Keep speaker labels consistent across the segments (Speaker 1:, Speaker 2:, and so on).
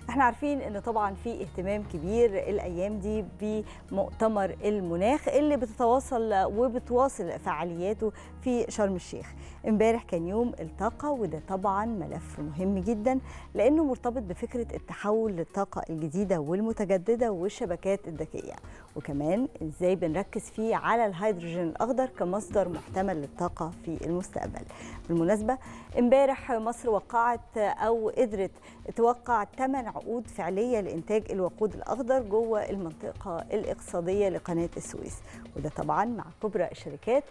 Speaker 1: احنا عارفين ان طبعا في اهتمام كبير الايام دي بمؤتمر المناخ اللي بتتواصل وبتواصل فعالياته في شرم الشيخ امبارح كان يوم الطاقه وده طبعا ملف مهم جدا لانه مرتبط بفكره التحول للطاقه الجديده والمتجدده والشبكات الذكيه وكمان ازاي بنركز فيه على الهيدروجين الاخضر كمصدر محتمل للطاقه في المستقبل بالمناسبه امبارح مصر وقعت او قدرت توقع 8 عقود فعليه لانتاج الوقود الاخضر جوه المنطقه الاقتصاديه لقناه السويس وده طبعا مع كبرى الشركات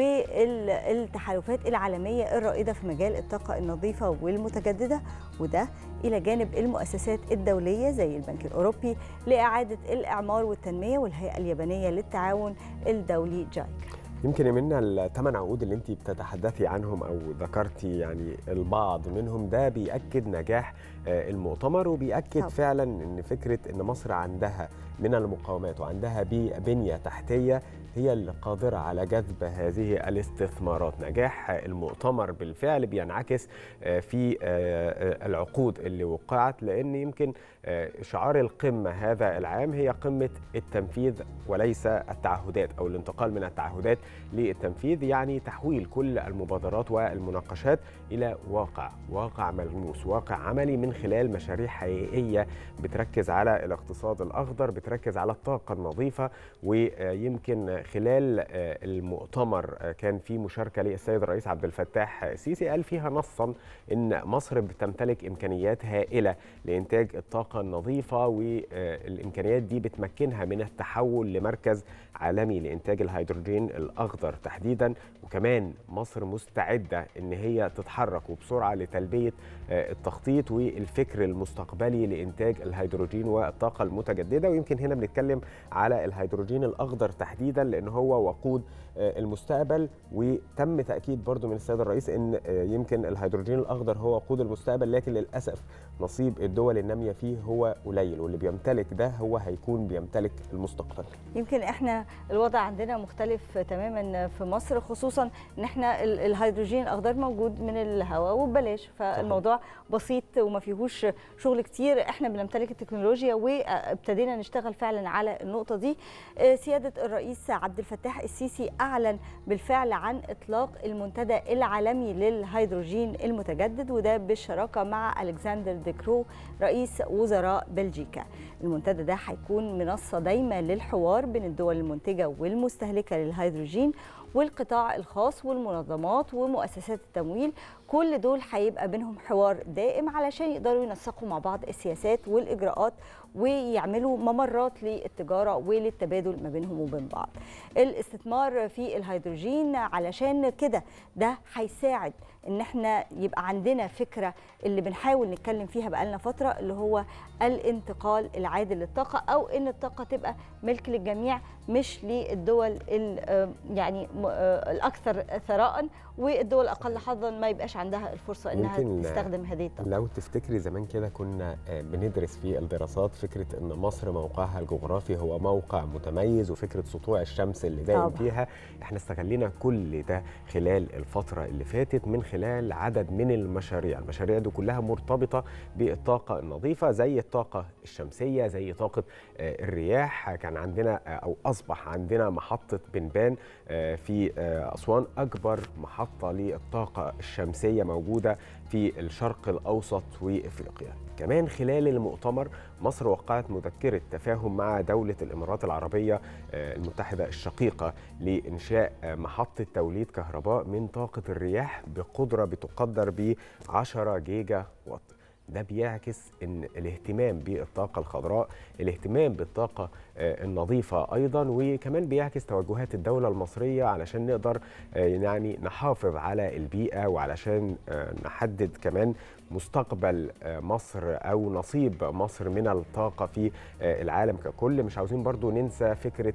Speaker 1: والتحالفات العالميه الرائده في مجال الطاقه النظيفه والمتجدده وده الى جانب المؤسسات الدوليه زي البنك الاوروبي لاعاده الاعمار والتنميه والهيئه اليابانيه للتعاون الدولي جايكا
Speaker 2: يمكن يا منا الثمان عقود اللي انت بتتحدثي عنهم او ذكرتي يعني البعض منهم ده بياكد نجاح المؤتمر وبياكد طب. فعلا ان فكره ان مصر عندها من المقاومات وعندها بنيه تحتيه هي اللي قادرة على جذب هذه الاستثمارات نجاح المؤتمر بالفعل بينعكس في العقود اللي وقعت لأن يمكن شعار القمة هذا العام هي قمة التنفيذ وليس التعهدات أو الانتقال من التعهدات للتنفيذ يعني تحويل كل المبادرات والمناقشات إلى واقع واقع ملموس واقع عملي من خلال مشاريع حقيقية بتركز على الاقتصاد الأخضر بتركز على الطاقة النظيفة ويمكن خلال المؤتمر كان في مشاركه للسيد الرئيس عبد الفتاح السيسي قال فيها نصا ان مصر بتمتلك امكانيات هائله لانتاج الطاقه النظيفه والامكانيات دي بتمكنها من التحول لمركز عالمي لانتاج الهيدروجين الاخضر تحديدا وكمان مصر مستعده ان هي تتحرك وبسرعه لتلبيه التخطيط والفكر المستقبلي لانتاج الهيدروجين والطاقه المتجدده ويمكن هنا بنتكلم على الهيدروجين الاخضر تحديدا لان هو وقود المستقبل وتم تاكيد برضو من السيد الرئيس ان يمكن الهيدروجين الاخضر هو وقود المستقبل لكن للاسف نصيب الدول الناميه فيه هو قليل واللي بيمتلك ده هو هيكون بيمتلك المستقبل
Speaker 1: يمكن احنا الوضع عندنا مختلف تماما في مصر خصوصا ان احنا الهيدروجين الاخضر موجود من الهواء وببلاش فالموضوع بسيط وما فيهوش شغل كتير احنا بنمتلك التكنولوجيا وابتدينا نشتغل فعلا على النقطه دي سياده الرئيس عبد الفتاح السيسي اعلن بالفعل عن اطلاق المنتدى العالمي للهيدروجين المتجدد وده بالشراكه مع الكسندر ديكرو رئيس وزراء بلجيكا المنتدى ده هيكون منصه دايمه للحوار بين الدول المنتجه والمستهلكه للهيدروجين والقطاع الخاص والمنظمات ومؤسسات التمويل كل دول هيبقى بينهم حوار دائم علشان يقدروا ينسقوا مع بعض السياسات والاجراءات ويعملوا ممرات للتجاره وللتبادل ما بينهم وبين بعض. الاستثمار في الهيدروجين علشان كده ده هيساعد ان احنا يبقى عندنا فكره اللي بنحاول نتكلم فيها بقالنا فتره اللي هو الانتقال العادل للطاقه او ان الطاقه تبقى ملك للجميع مش للدول يعني الاكثر ثراء والدول الاقل حظا ما يبقاش عندها الفرصه انها تستخدم هذه الطاقه.
Speaker 2: لو تفتكري زمان كده كنا بندرس في الدراسات فكره ان مصر موقعها الجغرافي هو موقع متميز وفكره سطوع الشمس اللي دايم فيها احنا استغلينا كل ده خلال الفتره اللي فاتت من خلال عدد من المشاريع، المشاريع دي كلها مرتبطه بالطاقه النظيفه زي الطاقه الشمسيه زي طاقه الرياح كان عندنا او اصبح عندنا محطه بنبان في اسوان اكبر محطه للطاقه الشمسيه موجوده في الشرق الاوسط وافريقيا كمان خلال المؤتمر مصر وقعت مذكره تفاهم مع دوله الامارات العربيه المتحده الشقيقه لانشاء محطه توليد كهرباء من طاقه الرياح بقدره بتقدر ب 10 جيجا وات ده بيعكس ان الاهتمام بالطاقه الخضراء الاهتمام بالطاقه النظيفه ايضا وكمان بيعكس توجهات الدوله المصريه علشان نقدر يعني نحافظ على البيئه وعلشان نحدد كمان مستقبل مصر او نصيب مصر من الطاقه في العالم ككل مش عاوزين برضو ننسى فكره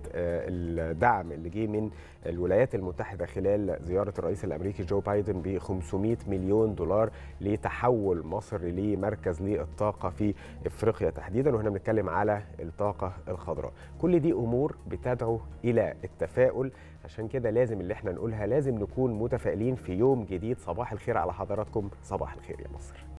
Speaker 2: الدعم اللي جه من الولايات المتحده خلال زياره الرئيس الامريكي جو بايدن ب 500 مليون دولار لتحول مصر لمركز للطاقه في افريقيا تحديدا وهنا بنتكلم على الطاقه الخضراء كل دي امور بتدعو الى التفاؤل عشان كده لازم اللي احنا نقولها لازم نكون متفائلين في يوم جديد صباح الخير على حضراتكم صباح الخير يا مصر